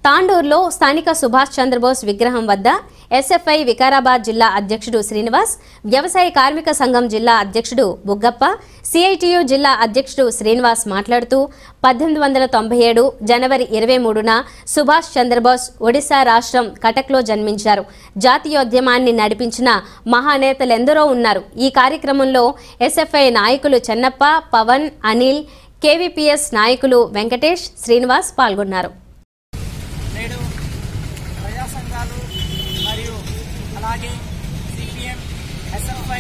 తాండూరులో స్థానిక సుభాష్ చంద్రబోస్ విగ్రహం వద్ద ఎస్ఎఫ్ఐ వికారాబాద్ జిల్లా అధ్యక్షుడు శ్రీనివాస్ వ్యవసాయ కార్మిక సంఘం జిల్లా అధ్యక్షుడు బుగ్గప్ప సిఐటియు జిల్లా అధ్యక్షుడు శ్రీనివాస్ మాట్లాడుతూ పద్దెనిమిది వందల తొంభై ఏడు జనవరి ఇరవై మూడున సుభాష్ చంద్రబోస్ ఒడిశా రాష్ట్రం కటక్లో జన్మించారు జాతీయోద్యమాన్ని నడిపించిన మహానేతలెందరో ఉన్నారు ఈ కార్యక్రమంలో ఎస్ఎఫ్ఐ నాయకులు చెన్నప్ప పవన్ అనిల్ కేవీపీఎస్ నాయకులు వెంకటేష్ శ్రీనివాస్ పాల్గొన్నారు నేడు ప్రజా సంఘాలు మరియు అలాగే సిపిఎం ఎస్ఎఫ్ఐ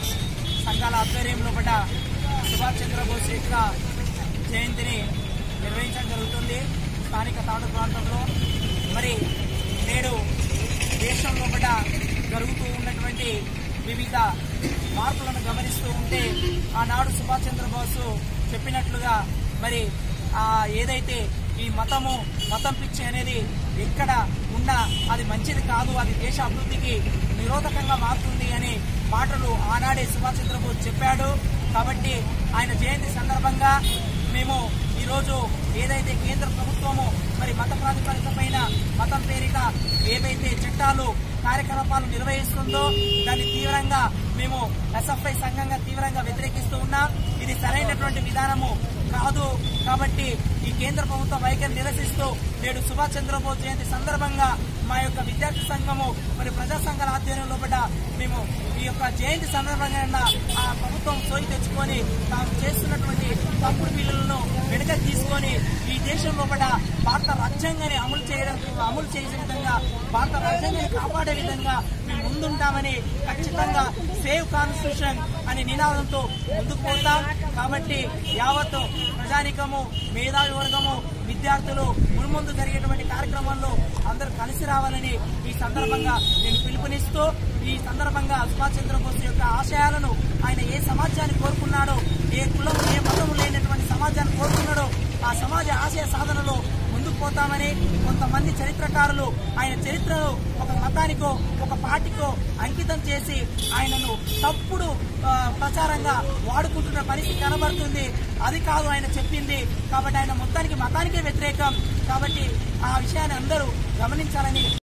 సంఘాల ఆధ్వర్యంలో పడ్డ సుభాష్ చంద్రబోస్ యొక్క జయంతిని నిర్వహించడం జరుగుతుంది స్థానిక తాడు ప్రాంతంలో మరి నేడు దేశంలో పడ్డ జరుగుతూ ఉన్నటువంటి వివిధ మార్పులను గమనిస్తూ ఉంటే ఆనాడు సుభాష్ చంద్రబోసు చెప్పినట్లుగా మరి ఆ ఏదైతే ఈ మతము మతం పిచ్చి అనేది ఎక్కడ ఉన్నా అది మంచిది కాదు అది దేశ అభివృద్ధికి నిరోధకంగా మారుతుంది అనే మాటలు ఆనాడే సుభాష్ చంద్రబోస్ చెప్పాడు కాబట్టి ఆయన జయంతి సందర్భంగా మేము ఈరోజు ఏదైతే కేంద్ర ప్రభుత్వము మరి మత ప్రాతిపదిక పైన మతం పేరిట ఏదైతే చట్టాలు కార్యకలాపాలు నిర్వహిస్తుందో దాన్ని తీవ్రంగా మేము ఎస్ఎఫ్ఐ సంఘంగా తీవ్రంగా వ్యతిరేకిస్తూ ఉన్నాం ఇది సరైనటువంటి విధానము కాదు కాబట్టి ఈ కేంద్ర ప్రభుత్వ వైఖరి నిరసిస్తూ నేడు సుభాష్ చంద్రబోస్ జయంతి సందర్భంగా మా యొక్క విద్యార్థి సంఘము మరి ప్రజా సంఘాల ఆధ్వర్యంలో పడ్డ మేము ఈ యొక్క జయంతి సందర్భంగా ఆ ప్రభుత్వం సోయి తెచ్చుకొని తాము చేస్తున్నటువంటి తప్పుడు బిల్లులను వెనుక తీసుకొని ఈ దేశంలో పడ్డ భారత రాజ్యాంగాన్ని అమలు చేయడం అమలు చేసే విధంగా భారత రాజ్యాంగాన్ని కాపాడే విధంగా మేము ముందుంటామని ఖచ్చితంగా సేవ్ కాన్స్టిట్యూషన్ అనే నినాదంతో ముందుకు పోతాం కాబట్టి యావత్ ప్రజానికము మేధావి వర్గము విద్యార్థులు మున్ముందు జరిగేటువంటి కార్యక్రమాల్లో అందరూ కలిసి రావాలని ఈ సందర్భంగా నేను పిలుపునిస్తూ ఈ సందర్భంగా సుభాష్ చంద్రబోస్ యొక్క ఆశయాలను ఆయన ఏ సమాజాన్ని కోరుకున్నాడో ఏ కులం ఏ మతము లేనటువంటి సమాజాన్ని కోరుకున్నాడో ఆ సమాజ ఆశయ సాధనలో ముందుకు పోతామని కొంతమంది చరిత్రకారులు ఆయన చరిత్రను ఒక మతానికో ఒక పార్టీకో అంకితం చేసి ఆయనను తప్పుడు ఆ, ప్రచారంగా వాడుకుంటున్న పరిస్థితి కనబడుతుంది అది కాదు ఆయన చెప్పింది కాబట్టి ఆయన మొత్తానికి మతానికే వ్యతిరేకం కాబట్టి ఆ విషయాన్ని అందరూ గమనించాలని